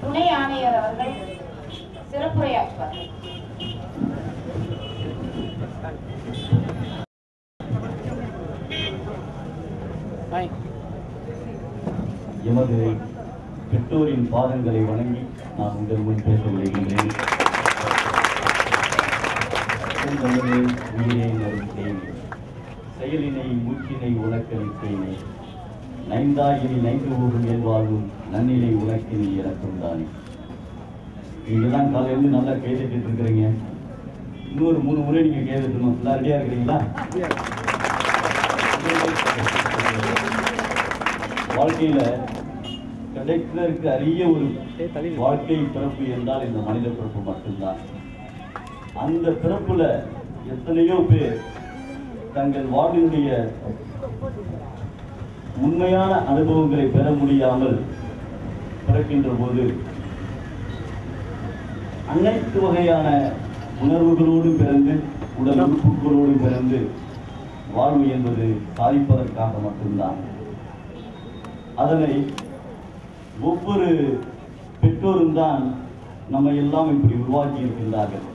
துணை ஆணையர் அவர்கள் சிறப்புரையாற்றுவார் எமது பெற்றோரின் பாதங்களை வணங்கி நான் உங்கள் முன் பேச விளைகின்றேன் செந்தமிழே உயிரை நறுத்தேன் செயலினை மூச்சினை உனக்களித்தேனே நைந்தாகினி நைந்து ஊரும் வாழ்வும் நன்னிலை உனக்கினி எனக்கும் தானே நீங்கெல்லாம் காலையிலேருந்து நல்லா கேட்டுட்டு இருக்கிறீங்க இன்னொரு மூணு முறை நீங்க கேட்டுக்கணும் எல்லாம் ரெடியா இருக்கிறீங்களா வாழ்க்கையில கிடைக்கிறதுக்கு அரிய ஒரு வாழ்க்கை பிறப்பு என்றால் இந்த மனித பிறப்பு மட்டும்தான் அந்த பிறப்புல எத்தனையோ பேர் தங்கள் வாழ்வினுடைய உண்மையான அனுபவங்களை பெற முடியாமல் பிறக்கின்ற போது அனைத்து வகையான உணர்வுகளோடு பிறந்து உடல் உறுப்புகளோடு பிறந்து வாழ்வு என்பது சாதிப்பதற்காக மட்டும்தான் அதனை ஒவ்வொரு பெற்றோரும் தான் நம்ம எல்லாம் இப்படி உருவாக்கி இருக்கின்றார்கள்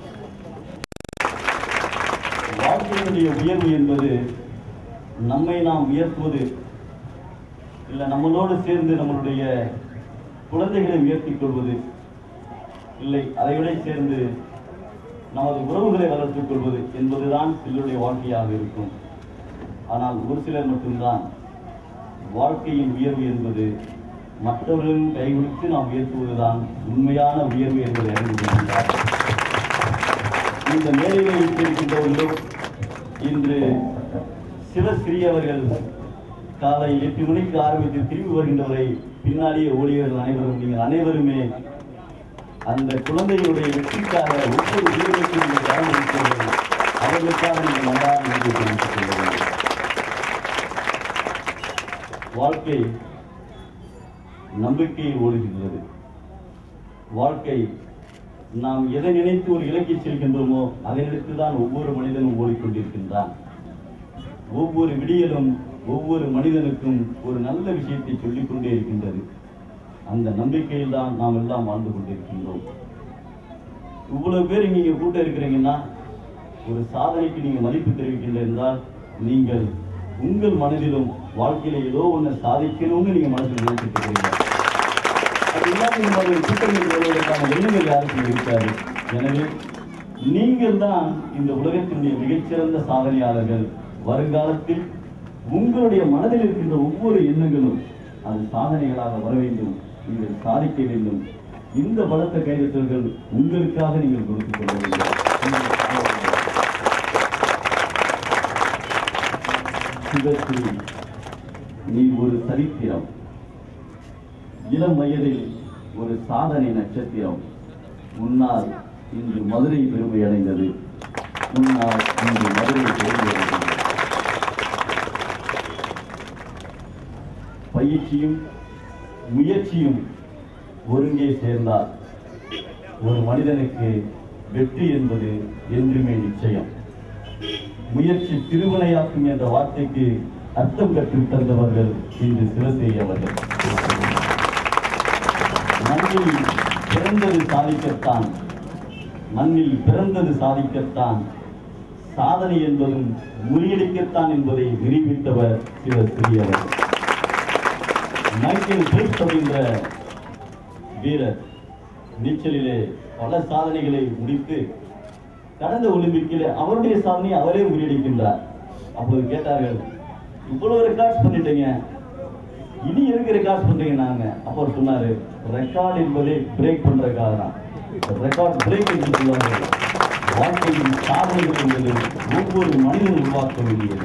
வாழ்க்கையினுடைய உயர்வு என்பது நம்மை நாம் உயர்த்துவது இல்லை நம்மளோடு சேர்ந்து நம்மளுடைய குழந்தைகளை உயர்த்திக் கொள்வது இல்லை அதைவிட சேர்ந்து நமது உறவுகளை வளர்த்துக் கொள்வது என்பதுதான் சிலருடைய வாழ்க்கையாக இருக்கும் ஆனால் ஒரு சிலர் மட்டும்தான் வாழ்க்கையின் உயர்வு என்பது மற்றவர்களின் கைவிடுத்து நாம் உயர்த்துவதுதான் உண்மையான உயர்வு என்பதை அறிந்து கொள்கின்றார் இந்த மேலையில் இருக்கின்றவர்களும் இன்று சிவஸ்ரீ காலை எட்டு மணிக்கு ஆரம்பித்து திரும்பி வருகின்றவரை பின்னாடியே ஓடியவர்கள் அனைவரும் நீங்கள் அனைவருமே அந்த குழந்தைகளுடைய வெற்றிக்காக ஒவ்வொரு உயிரிழக்கும் நீங்கள் கவனம் இருக்கிறீர்கள் அவர்களுக்காக நீங்கள் நன்றாக நன்றி தெரிவித்துக் கொள்ள வேண்டும் வாழ்க்கை நம்பிக்கையில் ஓடுகின்றது வாழ்க்கை நாம் எதை நினைத்து ஒரு இலக்கை செல்கின்றோமோ அதை நினைத்து தான் ஒவ்வொரு மனிதனும் ஓடிக்கொண்டிருக்கின்றான் ஒவ்வொரு விடியலும் ஒவ்வொரு மனிதனுக்கும் ஒரு நல்ல விஷயத்தை சொல்லிக் கொண்டே இருக்கின்றது அந்த நம்பிக்கையில் தான் நாம் எல்லாம் வாழ்ந்து கொண்டிருக்கின்றோம் இவ்வளவு பேர் இங்க கூட்டம் இருக்கிறீங்கன்னா ஒரு சாதனைக்கு நீங்க மதிப்பு தெரிவிக்கின்ற என்றால் நீங்கள் உங்கள் மனதிலும் வாழ்க்கையில ஏதோ ஒண்ணு சாதிக்கணும்னு நீங்க மனதில் நினைச்சிட்டு இருக்கீங்க அது இல்லாமல் உங்களுடைய கூட்டங்கள் வருவதற்கான எண்ணங்கள் யாருக்கும் இருக்காது எனவே நீங்கள் தான் இந்த உலகத்தினுடைய மிகச்சிறந்த சாதனையாளர்கள் வருங்காலத்தில் உங்களுடைய மனதில் இருக்கின்ற ஒவ்வொரு எண்ணங்களும் அது சாதனைகளாக வர வேண்டும் நீங்கள் சாதிக்க வேண்டும் இந்த பலத்த கைதட்டல்கள் உங்களுக்காக நீங்கள் கொடுத்துக் கொள்ள வேண்டும் சிவஸ்ரீ நீ ஒரு சரித்திரம் இளம் வயதில் ஒரு சாதனை நட்சத்திரம் உன்னால் இன்று மதுரை பெருமை அடைந்தது உன்னால் இன்று மதுரை பெருமை அடைந்தது பயிற்சியும் முயற்சியும் ஒருங்கே சேர்ந்தால் ஒரு மனிதனுக்கு வெற்றி என்பது என்றுமே நிச்சயம் முயற்சி திருவினையாக்கும் என்ற வார்த்தைக்கு அர்த்தம் கற்றுத் தந்தவர்கள் இன்று சிவசேரி அவர்கள் மண்ணில் பிறந்தது சாதிக்கத்தான் மண்ணில் பிறந்தது சாதிக்கத்தான் சாதனை என்பதும் முறியடிக்கத்தான் என்பதை நிரூபித்தவர் சிவஸ்ரீ அவர்கள் மைக்கேல் பிரிப்ஸ் அப்படின்ற வீரர் நீச்சலிலே பல சாதனைகளை முடித்து கடந்த ஒலிம்பிக்கில் அவருடைய சாதனையை அவரே முறியடிக்கின்றார் அப்போது கேட்டார்கள் இவ்வளவு ரெக்கார்ட்ஸ் பண்ணிட்டீங்க இனி எதுக்கு ரெக்கார்ட் பண்றீங்க நாங்க அப்ப அவர் சொன்னாரு ரெக்கார்ட் என்பதை பிரேக் பண்றதுக்காக தான் ரெக்கார்ட் பிரேக் என்று சொல்லுவாங்க வாழ்க்கையின் சாதனைகள் என்பது ஒவ்வொரு மனிதனும் உருவாக்க வேண்டியது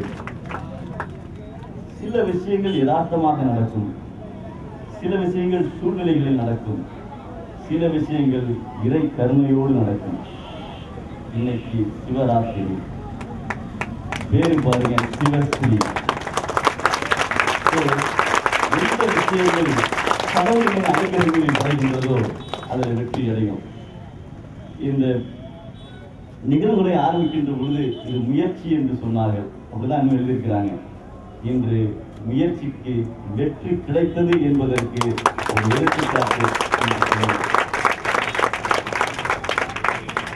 சில விஷயங்கள் யதார்த்தமாக நடக்கும் சில விஷயங்கள் சூழ்நிலைகளில் நடக்கும் சில விஷயங்கள் இறை கருணையோடு நடக்கும் இன்னைக்கு சிவராத்திரி பேரு பாருங்க சிவஸ்ரீ So, எந்த விஷயங்கள் கடவுளின் அனுகிரகங்களில் படைகின்றதோ அதில் வெற்றி அடையும் இந்த நிகழ்வுகளை ஆரம்பிக்கின்ற பொழுது இது முயற்சி என்று சொன்னார்கள் அப்படிதான் இன்னும் எழுதியிருக்கிறாங்க இன்று முயற்சிக்கு வெற்றி கிடைத்தது என்பதற்கு ஒரு எடுத்துக்காட்டு இந்த சிலை.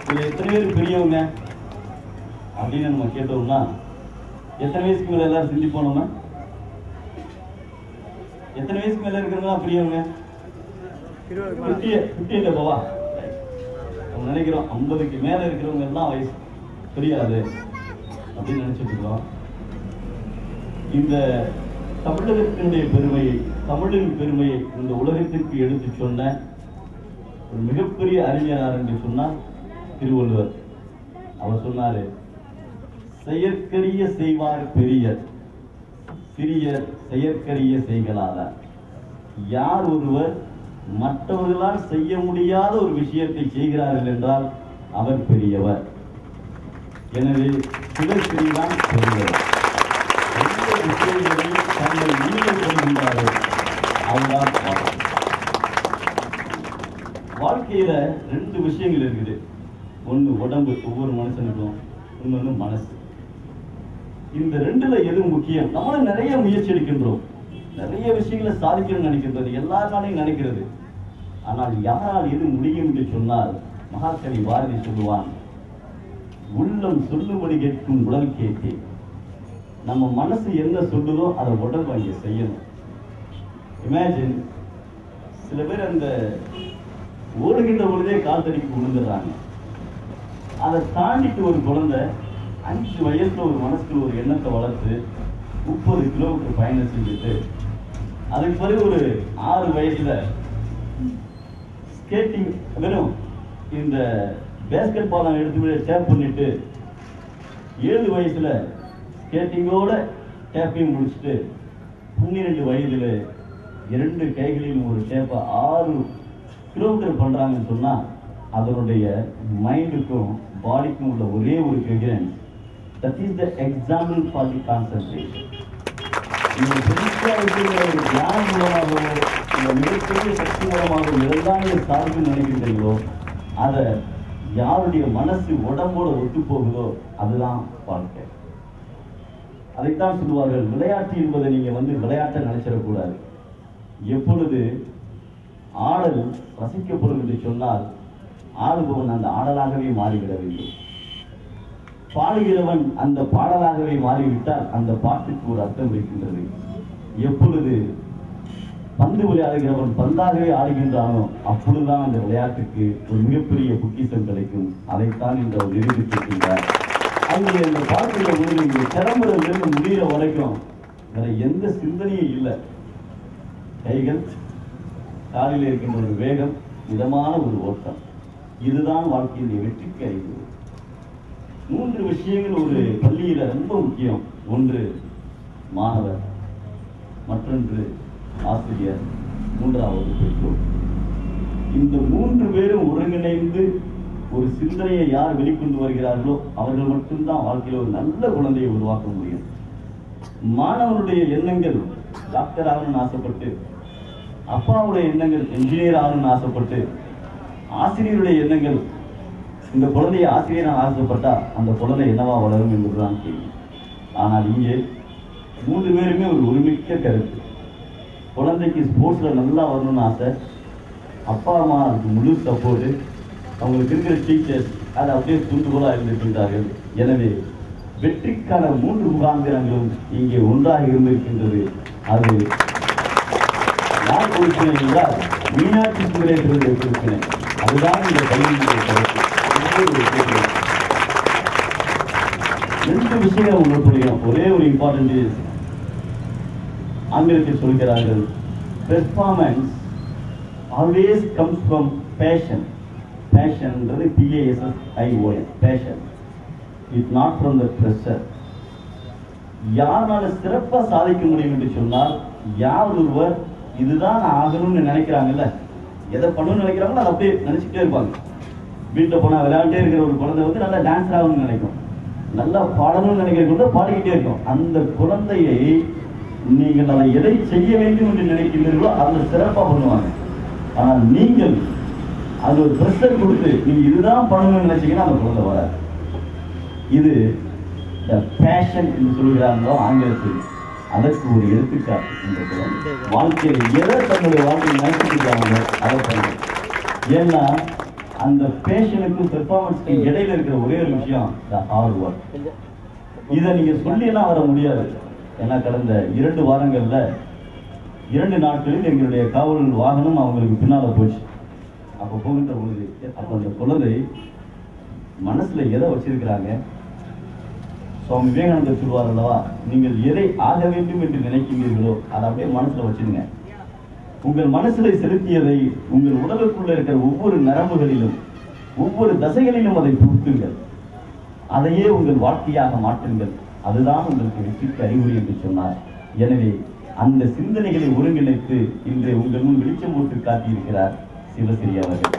இதுல எத்தனை பேர் பெரியவங்க அப்படின்னு நம்ம கேட்டோம்னா எத்தனை வயசுக்கு மேல எல்லாரும் சிந்திப்போம் நம்ம எத்தனை வயசுக்கு மேல இருக்கிறவங்க பெரியவங்க ஃபிஃப்டி ஃபிஃப்டி இல்லைப்பா நம்ம நினைக்கிறோம் ஐம்பதுக்கு மேல இருக்கிறவங்க எல்லாம் வயசு தெரியாது அப்படின்னு நினைச்சிட்டு இருக்கோம் இந்த தமிழகத்தினுடைய பெருமையை தமிழின் பெருமையை இந்த உலகத்திற்கு எடுத்து சொன்ன ஒரு மிகப்பெரிய அறிஞர் என்று சொன்னால் திருவள்ளுவர் அவர் சொன்னாரு செயற்கரிய செய்வார் பெரியர் சிறியர் செயற்கரிய செய்களாதார் யார் ஒருவர் மற்றவர்களால் செய்ய முடியாத ஒரு விஷயத்தை செய்கிறார்கள் என்றால் அவர் பெரியவர் எனவே சிவஸ்ரீதான் பெரியவர் எந்த விஷயங்களில் தங்கள் ஈடுபடுகின்றாரோ அதுதான் வாழ்க்கை. வாழ்க்கையில ரெண்டு விஷயங்கள் இருக்குது ஒண்ணு உடம்பு ஒவ்வொரு மனுஷனுக்கும் இன்னொன்னு மனசு இந்த ரெண்டுல எது முக்கியம் நம்மளும் நிறைய முயற்சி எடுக்கின்றோம் நிறைய விஷயங்களை சாதிக்கணும்னு நினைக்கின்றது எல்லாராலையும் நினைக்கிறது ஆனால் யாரால் எது முடியும் என்று சொன்னால் மகாகவி பாரதி சொல்லுவான் உள்ளம் சொல்லும்படி கேட்கும் உடல் கேட்டேன் நம்ம மனசு என்ன சொல்லுதோ அதை உடல் அங்கே செய்யணும் இமேஜின் சில பேர் அந்த ஓடுகின்ற பொழுதே காத்தடிக்கு விழுந்துடுறாங்க அதை தாண்டிட்டு ஒரு குழந்தை அஞ்சு வயசுல ஒரு மனசுக்குள்ள ஒரு எண்ணத்தை வளர்த்து முப்பது கிலோமீட்டர் பயணம் செஞ்சுட்டு அதுக்கு பிறகு ஒரு ஆறு வயசுல ஸ்கேட்டிங் வெறும் இந்த பேஸ்கெட் பாலம் எடுத்து டேப் பண்ணிட்டு ஏழு வயசுல ஸ்கேட்டிங்கோட டேப்பையும் முடிச்சுட்டு பன்னிரெண்டு வயதுல இரண்டு கைகளிலும் ஒரு டேப்பை ஆறு கிலோமீட்டர் பண்றாங்கன்னு சொன்னா அதனுடைய மைண்டுக்கும் பாடிக்கும் உள்ள ஒரே ஒரு coherence that is the example for the concentration இந்த பெருசா இருக்கிற ஒரு தியானம் மூலமாகவோ இந்த மிகப்பெரிய சக்தி மூலமாகவோ எதெல்லாம் நீங்க சாதிக்கணும்னு நினைக்கிறீங்களோ அதை யாருடைய மனசு உடம்போட ஒத்து போகுதோ அதுதான் வாழ்க்கை அதைத்தான் சொல்லுவார்கள் விளையாட்டு என்பதை நீங்க வந்து விளையாட்டை நினைச்சிடக்கூடாது எப்பொழுது ஆடல் ரசிக்கப்படும் என்று சொன்னால் ஆடுபவன் அந்த ஆடலாகவே மாறிவிட வேண்டும் பாடுகிறவன் அந்த பாடலாகவே மாறிவிட்டால் அந்த பாட்டுக்கு ஒரு அர்த்தம் இருக்கின்றது எப்பொழுது பந்து விளையாடுகிறவன் பந்தாகவே ஆடுகின்றானோ அப்பொழுதுதான் அந்த விளையாட்டுக்கு ஒரு மிகப்பெரிய பொக்கிஷம் கிடைக்கும் அதைத்தான் இந்த அவர் நிரூபித்திருக்கின்றார் அங்கே இந்த பாட்டுல ஒரு இந்த திறம்புறதுலேருந்து முடிகிற வரைக்கும் வேற எந்த சிந்தனையும் இல்லை கைகள் காலில் இருக்கின்ற ஒரு வேகம் மிதமான ஒரு ஓட்டம் இதுதான் வாழ்க்கையினுடைய வெற்றிக்கு அறிவு மூன்று விஷயங்கள் ஒரு பள்ளியில ரொம்ப முக்கியம் ஒன்று மாணவர் மற்றொன்று ஆசிரியர் மூன்றாவது பெற்றோர் இந்த மூன்று பேரும் ஒருங்கிணைந்து ஒரு சிந்தனையை யார் வெளிக்கொண்டு வருகிறார்களோ அவர்கள் மட்டும்தான் வாழ்க்கையில ஒரு நல்ல குழந்தையை உருவாக்க முடியும் மாணவனுடைய எண்ணங்கள் டாக்டர் ஆகணும்னு ஆசைப்பட்டு அப்பாவுடைய எண்ணங்கள் என்ஜினியர் ஆகணும்னு ஆசைப்பட்டு ஆசிரியருடைய எண்ணங்கள் இந்த குழந்தைய ஆசிரியர் ஆசைப்பட்டா அந்த குழந்தை என்னவா வளரும் என்பதுதான் கேள்வி ஆனால் இங்கே மூன்று பேருமே ஒரு ஒருமிக்க கருத்து குழந்தைக்கு ஸ்போர்ட்ஸ்ல நல்லா வரணும்னு ஆசை அப்பா அம்மா அதுக்கு முழு சப்போர்ட்டு அவங்களுக்கு இருக்கிற டீச்சர்ஸ் அது அப்படியே தூண்டுகோலா இருந்திருக்கின்றார்கள் எனவே வெற்றிக்கான மூன்று முகாந்திரங்களும் இங்கே ஒன்றாக இருந்திருக்கின்றது அது யார் கொடுப்பினை என்றால் மீனாட்சி சுந்தரேஸ்வரருடைய கொடுப்பினை அதுதான் இந்த கல்வியினுடைய கருத்து இதுவே ஒரு கொடுப்பினை. ரெண்டு விஷயங்கள் உங்களுக்கு புரியும் ஒரே ஒரு இம்பார்ட்டன்ட் ஆங்கிலத்தில் சொல்கிறார்கள் performance always comes from passion பேஷன்ன்றது P A S S I O N passion it not from the pressure யாரால சிறப்பா சாதிக்க முடியும் என்று சொன்னால் யார் ஒருவர் இதுதான் நான் ஆகணும்னு நினைக்கிறாங்கல்ல எதை பண்ணணும்னு நினைக்கிறாங்களோ அதை அப்படியே நினைச்சுட்டே இருப்பாங்க வீட்டில் போனா விளையாண்டே இருக்கிற ஒரு குழந்தை வந்து நல்லா டான்ஸ் ஆகணும்னு நினைக்கும் நல்லா பாடணும்னு நினைக்கிற குழந்தை பாடிக்கிட்டே இருக்கும் அந்த குழந்தையை நீங்கள் அதை எதை செய்ய வேண்டும் என்று நினைக்கிறீர்களோ அதில் சிறப்பா பண்ணுவாங்க ஆனால் நீங்கள் அது ஒரு ப்ரெஷர் கொடுத்து நீங்க இதுதான் பண்ணணும்னு நினைச்சீங்கன்னா அந்த குழந்தை வராது இது the passion என்று சொல்கிறாங்களோ ஆங்கிலத்தில் அதற்கு ஒரு எடுத்துக்காட்டு இந்த குழந்தை வாழ்க்கையில் எதை தன்னுடைய வாழ்க்கையில் நினைச்சிருக்காங்களோ அதை பண்ணுங்க ஏன்னா அந்த பேஷனுக்கும் பெர்ஃபார்மன்ஸ்க்கும் இடையில இருக்கிற ஒரே ஒரு விஷயம் the hard work இதை நீங்க சொல்லியெல்லாம் வர முடியாது ஏன்னா கடந்த இரண்டு வாரங்கள்ல இரண்டு நாட்களில் எங்களுடைய காவல் வாகனம் அவங்களுக்கு பின்னால போச்சு அப்ப போகின்ற பொழுது அப்ப அந்த குழந்தை மனசுல எதை வச்சிருக்கிறாங்க சுவாமி விவேகானந்தர் சொல்வார் அல்லவா நீங்கள் எதை ஆக வேண்டும் என்று நினைக்கிறீர்களோ அதை அப்படியே மனசுல வச்சிருங்க உங்கள் மனசுல செலுத்தியதை உங்கள் உடலுக்குள்ள இருக்கிற ஒவ்வொரு நரம்புகளிலும் ஒவ்வொரு தசைகளிலும் அதை புகுத்துங்கள் அதையே உங்கள் வாழ்க்கையாக மாற்றுங்கள் அதுதான் உங்களுக்கு வெற்றிக்கு அறிகுறி என்று சொன்னார் எனவே அந்த சிந்தனைகளை ஒருங்கிணைத்து இன்று உங்கள் முன் வெளிச்சம் போட்டு காட்டியிருக்கிறார் சிவசிறி அவர்கள்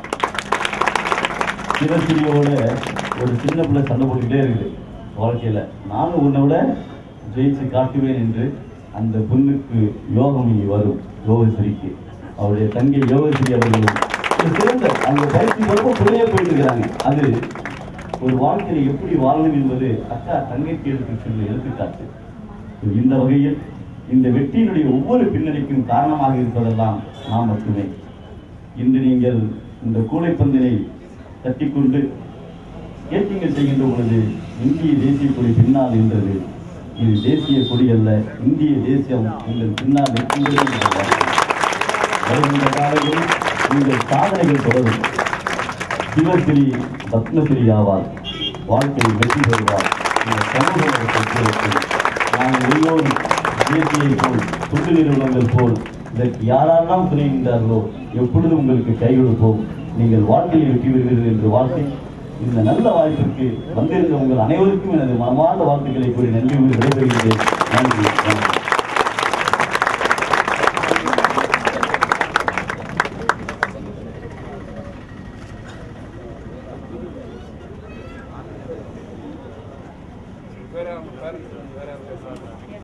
சிவசிறியோட ஒரு சின்ன பிள்ளை சண்டை போட்டுக்கிட்டே இருக்குது வாழ்க்கையில நானும் உன்னை விட ஜெயிச்சு காட்டுவேன் என்று அந்த பொண்ணுக்கு யோகம் இனி வரும் யோகஸ்ரீக்கு அவருடைய தங்கை யோகஸ்ரீ அவர்களும் ஒரு சிறந்த அந்த பயிற்சி பொறுப்பு பிள்ளையே போயிட்டு இருக்கிறாங்க அது ஒரு வாழ்க்கையில எப்படி வாழணும் என்பது அக்கா தங்கைக்கு எடுத்து சொல்ல எடுத்துக்காட்டு இந்த வகையில் இந்த வெற்றியினுடைய ஒவ்வொரு பின்னணிக்கும் காரணமாக இருப்பதெல்லாம் நாம் மட்டுமே இன்று நீங்கள் இந்த கூடைப்பந்தினை தட்டிக்கொண்டு ஸ்கேட்டிங்கள் செய்கின்ற பொழுது இந்திய தேசிய கொடி பின்னால் நின்றது இது தேசிய கொடி அல்ல இந்திய தேசியம் உங்கள் பின்னால் நிற்கின்றது என்பதால் வருகின்ற காலங்களில் உங்கள் சாதனைகள் தொடரும் சிவஸ்ரீ பத்மஸ்ரீ ஆவார் வாழ்க்கையில் வெற்றி பெறுவார் இந்த சமூக சக்திகளுக்கு நாங்கள் எல்லோரும் தேசியை போல் தொண்டு நிறுவனங்கள் போல் இதற்கு யாரெல்லாம் துணைகின்றார்களோ எப்பொழுதும் உங்களுக்கு கை கொடுப்போம் நீங்கள் வாழ்க்கையில் வெற்றி பெறுவீர்கள் என்று வாழ்க்கை இந்த நல்ல வாய்ப்பிற்கு வந்திருந்த உங்கள் அனைவருக்கும் எனது மனமார்ந்த வாழ்த்துக்களை கூறி நன்றி கூறி விடைபெறுகிறேன் நன்றி வணக்கம் வேற வேற வேற